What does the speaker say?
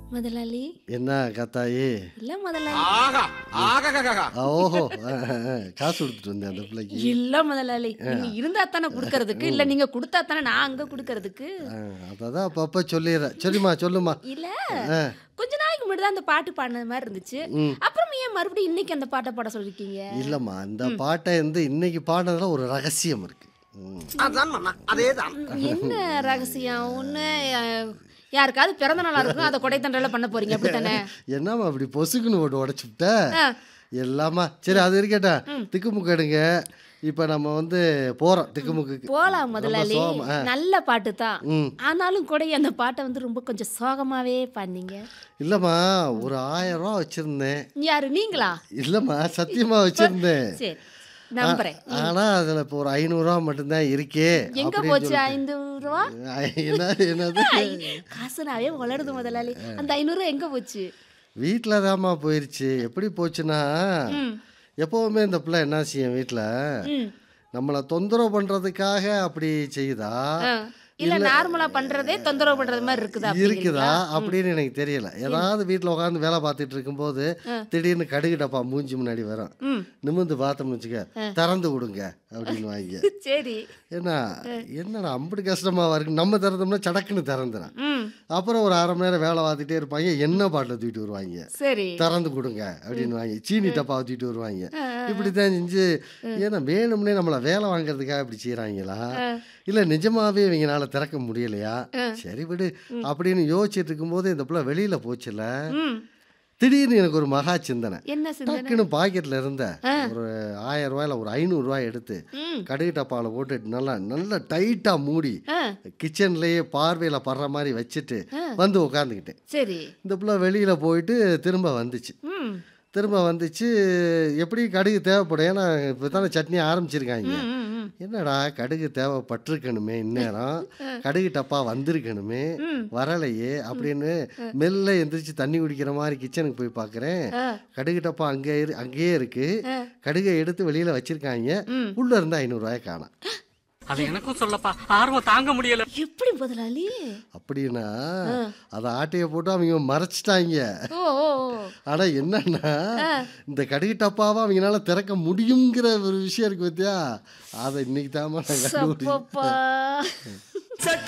முதலாளி என்ன கத்தாயி இல்ல முதலாளி ஆகா ஆகா ஓஹோ அஹ், அஹ், அஹ். காசு கொடுத்துட்டு வந்தேன் அந்த பிள்ளைக்கு இல்ல முதலாளி நீங்க இருந்தா தானே குடுக்கறதுக்கு இல்ல நீங்க கொடுத்தா தானே நான் அங்க குடுக்கறதுக்கு அதான் அப்பப்போ சொல்லிடுறேன் சரிம்மா சொல்லுமா இல்ல ஆ. கொஞ்ச நாளைக்கு முன்னாடி தான் அந்த பாட்டு பாடினது மாதிரி இருந்துச்சு அப்புறம் ஏன் மறுபடியும் இன்னைக்கு அந்த பாட்டை பாட சொல்லிருக்கீங்க இல்லைம்மா இந்த பாட்டை வந்து இன்னைக்கு பாடுறதுல ஒரு ரகசியம் இருக்கு ம். அதான் மாமா அதேதான் என்ன ரகசியம் ஒண்ணு அஹ், யாருக்காவது பிறந்த நாளா இருக்கும் அதை கொடை தண்டல பண்ண போறீங்க அப்படித்தானே என்னம்மா அப்படி பொசுக்குன்னு போட்டு உடச்சுட்ட ஆ. எல்லாமா சரி அது இருக்கட்டும் திக்குமுக்கு எடுங்க இப்போ நம்ம வந்து போகிறோம் திக்குமுக்கு போலாம் முதலாளி சோகமா, ஆ. நல்ல பாட்டு தான் ம் ஆனாலும் கூட அந்த பாட்டை வந்து ரொம்ப கொஞ்சம் சோகமாவே பாடினீங்க இல்லைம்மா ஒரு ஆயிரம் ரூபா வச்சுருந்தேன் யாரு நீங்களா இல்லைம்மா சத்தியமாக வச்சுருந்தேன் சரி நம்புறேன் ஆனால் அதில் இப்போ ஒரு ஐநூறுரூவா மட்டும்தான் இருக்கே எங்க அப்படின்னு போச்சு சொல்லிட்டு- ஐந்து ரூபா ஐ- என்ன என்னது காசுனாவே வளருது முதலாளி அந்த ஐநூறு ரூபா எங்க போச்சு வீட்டில் தாம்மா போயிருச்சு எப்படி போச்சுன்னா ம். எப்போவுமே இந்த பிள்ளை என்ன செய்யும் வீட்டில் ம். நம்மளை தொந்தரவு பண்ணுறதுக்காக அப்படி செய்யுதா ஆ. இல்ல நார்மலா பண்றதே தொந்தரவு பண்றது மாதிரி இருக்குதா இருக்குதா அப்படின்னு எனக்கு தெரியல ஏதாவது வீட்டில் உட்காந்து வேலை பார்த்துட்டு இருக்கும்போது திடீர்னு கடுகு டப்பா மூஞ்சி முன்னாடி வரும் ம். நிமிர்ந்து பார்த்தோம்னு வச்சுக்க திறந்து விடுங்க அப்படின்னு வாங்க சரி ஏன்னா என்னடா அம்புட்டு கஷ்டமாக இருக்கு நம்ம திறந்தோம்னா சடக்குன்னு திறந்துடும் ம் அப்புறம் ஒரு அரை மணி நேரம் வேலை பார்த்துட்டே இருப்பாங்க என்ன பாட்டில் தூக்கிட்டு வருவாங்க சரி திறந்து கொடுங்க அப்படின்னு வாங்கி சீனி டப்பா தூக்கிட்டு வருவாங்க இப்படி தான் செஞ்சு ஏன்னா வேணும்னே நம்மளை வேலை வாங்குறதுக்காக இப்படி செய்கிறாங்களா இல்லை நிஜமாவே இவங்கனால திறக்க முடியலையா சரி விடு அப்படின்னு யோசிச்சுட்டு இருக்கும்போது இந்த பிள்ளை வெளியில் போச்சுல ம் திடீர்னு எனக்கு ஒரு மகா சிந்தனை என்ன சிந்தனை டக்குன்னு பாக்கெட்டில் இருந்த ஒரு ஆயிரம் ரூபாயில ஒரு ஐநூறு ரூபாய் எடுத்து ம் கடுகு டப்பாவில் போட்டு நல்லா நல்லா டைட்டாக மூடி ஆ கிச்சன்லேயே பார்வையில் படுற மாதிரி வச்சுட்டு வந்து உட்காந்துக்கிட்டேன் சரி இந்த பிள்ளை வெளியில் போயிட்டு திரும்ப வந்துச்சு ம் திரும்ப வந்துச்சு எப்படி கடுகு தேவைப்படும் ஏன்னா இப்போ தானே சட்னி ஆரம்பிச்சிருக்காங்க ம், ம், ம். என்னடா கடுகு தேவைப்பட்டிருக்கணுமே இந்நேரம் கடுகு டப்பா வந்திருக்கணுமே வரலையே அப்படின்னு மெல்ல எந்திரிச்சு தண்ணி குடிக்கிற மாதிரி கிச்சனுக்கு போய் பார்க்குறேன் ஆ. கடுகு டப்பா அங்கே இரு அங்கேயே இருக்கு கடுகை எடுத்து வெளியில் வச்சிருக்காங்க உள்ள இருந்து ஐநூறுரூவாயை காணோம் அது எனக்கும் சொல்லப்பா ஆர்வம் தாங்க முடியல எப்படி முதலாளி அப்படின்னா அதை ஆட்டையை போட்டு அவங்க மறைச்சிட்டாங்க ஓ ஓ ஓ. ஆனா என்னன்னா இந்த கடுகு டப்பாவை அவங்களால திறக்க முடியுங்கிற ஒரு விஷயம் இருக்கு பத்தியா அதை இன்னைக்கு தாமா நான் கண்டுபிடிச்சேன் சப்பப்பா